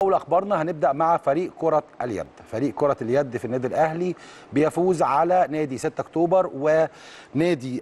اول اخبارنا هنبدا مع فريق كره اليد فريق كره اليد في النادي الاهلي بيفوز على نادي 6 اكتوبر ونادي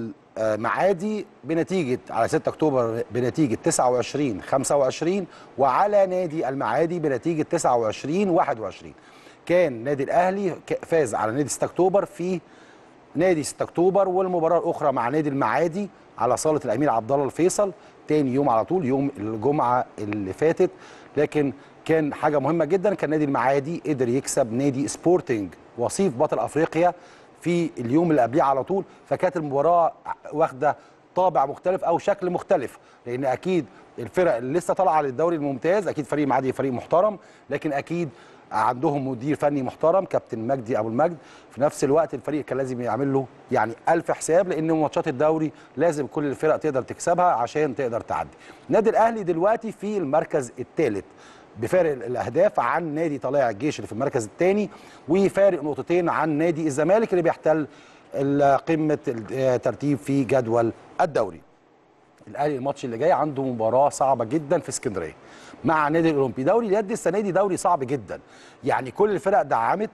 المعادي بنتيجه على 6 اكتوبر بنتيجه 29 25 وعلى نادي المعادي بنتيجه 29 21 كان نادي الاهلي فاز على نادي 6 اكتوبر في نادي 6 اكتوبر والمباراه الاخرى مع نادي المعادي على صاله الامير عبد الله الفيصل تاني يوم على طول يوم الجمعه اللي فاتت لكن كان حاجه مهمه جدا كان نادي المعادي قدر يكسب نادي سبورتنج وصيف بطل افريقيا في اليوم اللي قبليه على طول فكانت المباراه واخده طابع مختلف او شكل مختلف لان اكيد الفرق اللي لسه طالعه للدوري الممتاز اكيد فريق المعادي فريق محترم لكن اكيد عندهم مدير فني محترم كابتن مجدي ابو المجد في نفس الوقت الفريق كان لازم يعمل له يعني ألف حساب لان ماتشات الدوري لازم كل الفرق تقدر تكسبها عشان تقدر تعدي النادي الاهلي دلوقتي في المركز الثالث بفارق الاهداف عن نادي طلائع الجيش اللي في المركز الثاني وفارق نقطتين عن نادي الزمالك اللي بيحتل قمه الترتيب في جدول الدوري الاهلي الماتش اللي جاي عنده مباراه صعبه جدا في اسكندريه مع نادي الاولمبي دوري اليد السنه دي دوري صعب جدا يعني كل الفرق دعمت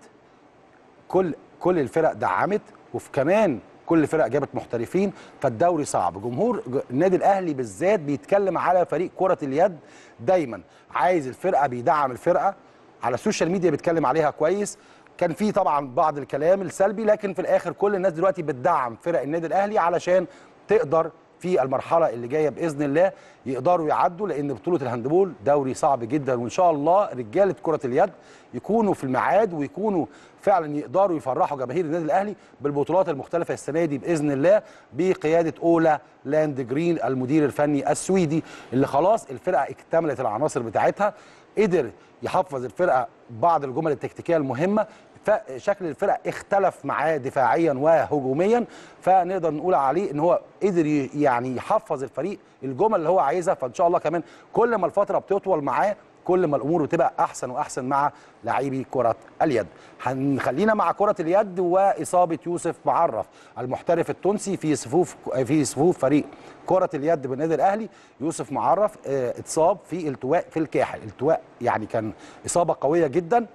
كل كل الفرق دعمت وفي كمان كل الفرق جابت محترفين فالدوري صعب جمهور النادي الاهلي بالذات بيتكلم على فريق كره اليد دايما عايز الفرقه بيدعم الفرقه على السوشيال ميديا بيتكلم عليها كويس كان في طبعا بعض الكلام السلبي لكن في الاخر كل الناس دلوقتي بتدعم فرق النادي الاهلي علشان تقدر في المرحله اللي جايه باذن الله يقدروا يعدوا لان بطوله الهاندبول دوري صعب جدا وان شاء الله رجاله كره اليد يكونوا في الميعاد ويكونوا فعلا يقدروا يفرحوا جماهير النادي الاهلي بالبطولات المختلفه السنه دي باذن الله بقياده اولا لاند جرين المدير الفني السويدي اللي خلاص الفرقه اكتملت العناصر بتاعتها قدر يحفظ الفرقه بعض الجمل التكتيكيه المهمه فشكل الفرق اختلف معاه دفاعيا وهجوميا فنقدر نقول عليه ان هو قدر يعني يحفظ الفريق الجمل اللي هو عايزها فان شاء الله كمان كل ما الفتره بتطول معاه كل ما الامور بتبقى احسن واحسن مع لاعبي كره اليد هنخلينا مع كره اليد واصابه يوسف معرف المحترف التونسي في صفوف في صفوف فريق كره اليد بالنادي الاهلي يوسف معرف اه اتصاب في التواء في الكاحل التواء يعني كان اصابه قويه جدا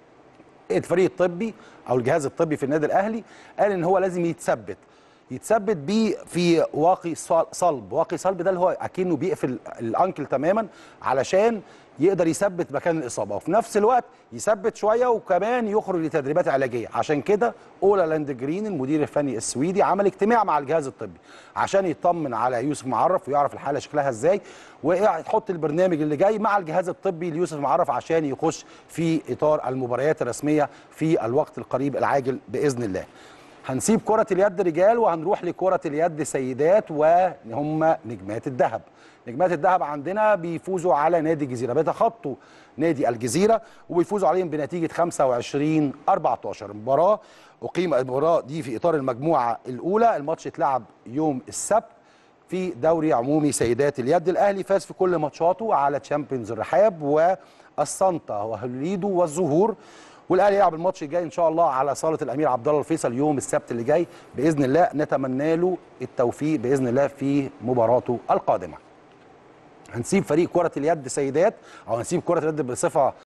الفريق الطبي او الجهاز الطبي في النادي الاهلي قال ان هو لازم يتثبت يتثبت بيه في واقي صلب واقي صلب ده اللي هو اكنه بيقفل الانكل تماما علشان يقدر يثبت مكان الاصابه وفي نفس الوقت يثبت شويه وكمان يخرج لتدريبات علاجيه عشان كده اولا لاند جرين المدير الفني السويدي عمل اجتماع مع الجهاز الطبي عشان يطمن على يوسف معرف ويعرف الحاله شكلها ازاي ويحط البرنامج اللي جاي مع الجهاز الطبي ليوسف معرف عشان يخش في اطار المباريات الرسميه في الوقت القريب العاجل باذن الله هنسيب كرة اليد رجال وهنروح لكرة اليد سيدات وهم نجمات الذهب نجمات الذهب عندنا بيفوزوا على نادي الجزيرة بيتخطوا نادي الجزيرة وبيفوزوا عليهم بنتيجة 25 14 مباراة أقيم المباراة دي في إطار المجموعة الأولى الماتش اتلعب يوم السبت في دوري عمومي سيدات اليد الأهلي فاز في كل ماتشاته على تشامبيونز الرحاب والسانتا وهليدو والزهور والاهلي يلعب الماتش الجاي ان شاء الله على صاله الامير عبد الله الفيصل يوم السبت اللي جاي باذن الله نتمنى له التوفيق باذن الله في مباراته القادمه. هنسيب فريق كره اليد سيدات او هنسيب كره اليد بصفه